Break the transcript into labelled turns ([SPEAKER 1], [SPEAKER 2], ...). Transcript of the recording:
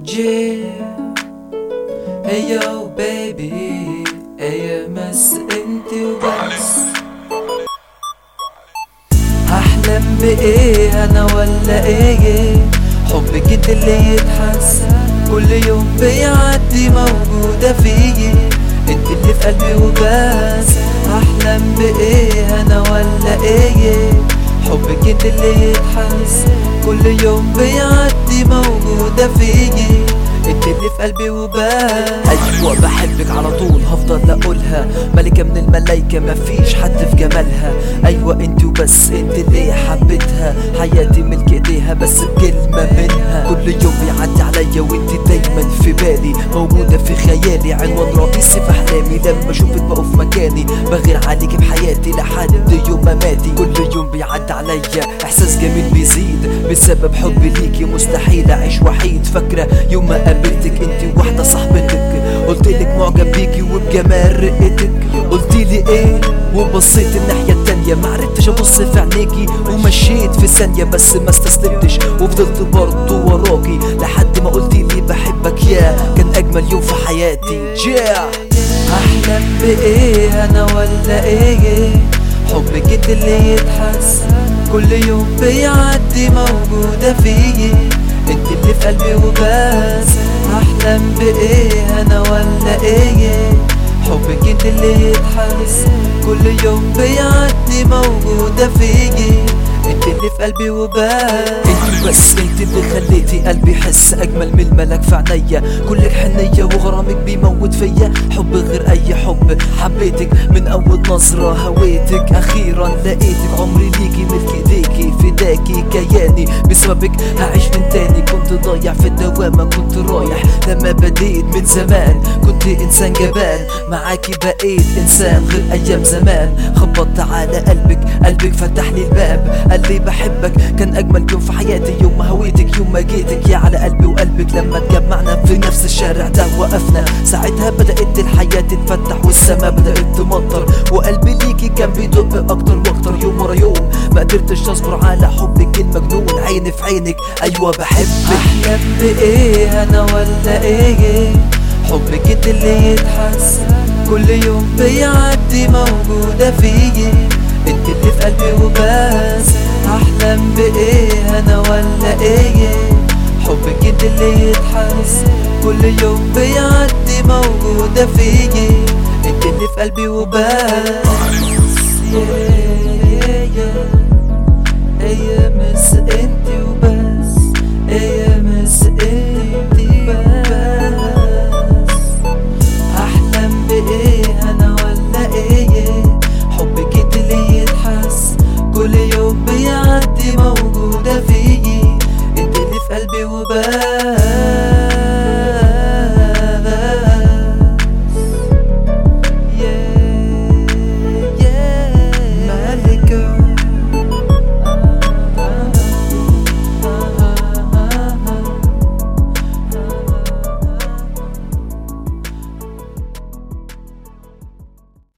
[SPEAKER 1] Yeah Hey yo baby ايه مس انت وبس هحلم بايه انا ولا ايه حبك انت اللي يتحس كل يوم بيعدي موجودة فيي انت اللي في قلبي وبس هحلم بايه انا ولا ايه حبك انت اللي يتحس كل يوم بيعدي موجودة فيي انت اللي في قلبي وبس
[SPEAKER 2] ايوه بحبك على طول هفضل اقولها ملكة من الملايكة مفيش حد في جمالها ايوه انت وبس انت اللي حبيتها حياتي ملك ايديها بس بكلمة منها كل يوم بيعدي عليا وانت دايما في بالي موجودة في خيالي عنوان رئيسي في احلامي لما اشوفك بقف مكاني بغير عليك بحياتي لحد يوم مماتي كل يوم بيعدي عليا احساس جميل بيزيد بسبب حبي ليكي مستحيل اعيش وحيد فاكرة يوم ما قابلتك انت واحدة صاحبتك قلتلك معجب بيكي وبجمال رقتك قلتيلي ايه وبصيت الناحية التانية معرفتش ابص في عينيكي ومشيت في ثانية بس ما استسلمتش وفضلت برضه وراكي لحد ما قلتيلي بحبك يا كان اجمل يوم في حياتي yeah.
[SPEAKER 1] هحلم بايه انا ولا ايه حبك انت اللي يتحس كل يوم بيعدي موجودة فيي انت اللي في قلبي وبس هحلم بايه انا ولا ايه حبك انت اللي يتحس كل يوم بيعدي موجودة فيي انت اللي في قلبي وبس
[SPEAKER 2] انت بس انت اللي خليتي قلبي يحس اجمل من الملك في عينيا كلك حنية وغرامك بيموت فيا حب غير اي حب حبيتك من اول نظرة هويتك اخيرا لقيتك عمري ليكي ملك ايديكي فداكي كياني بسببك هعيش من تاني كنت ضايع في الدوامة كنت رايح لما بديت من زمان كنت انسان جبان معاكي بقيت انسان غير ايام زمان خبطت على قلبك قلبك فتح لي الباب قال لي بحبك كان اجمل يوم في حياتي يوم ما هويتك يوم ما جيتك يا على قلبي وقلبك لما اتجمعنا في نفس الشارع ده وقفنا ساعتها بدات الحياه تتفتح والسما بدات تمطر وقلبي ليكي كان بيدق اكتر واكتر يوم ورا يوم ما قدرتش اصبر على حبك المجنون عيني في عينك ايوه بحبك
[SPEAKER 1] احلم بايه انا ولا ايه حبك انت اللي يتحس كل يوم بيعدي موجودة فيي انت اللي في قلبي وبس احلم بايه انا ولا ايه حبك انت اللي يتحس كل يوم بيعدي موجودة فيي انت اللي في قلبي وبس yeah.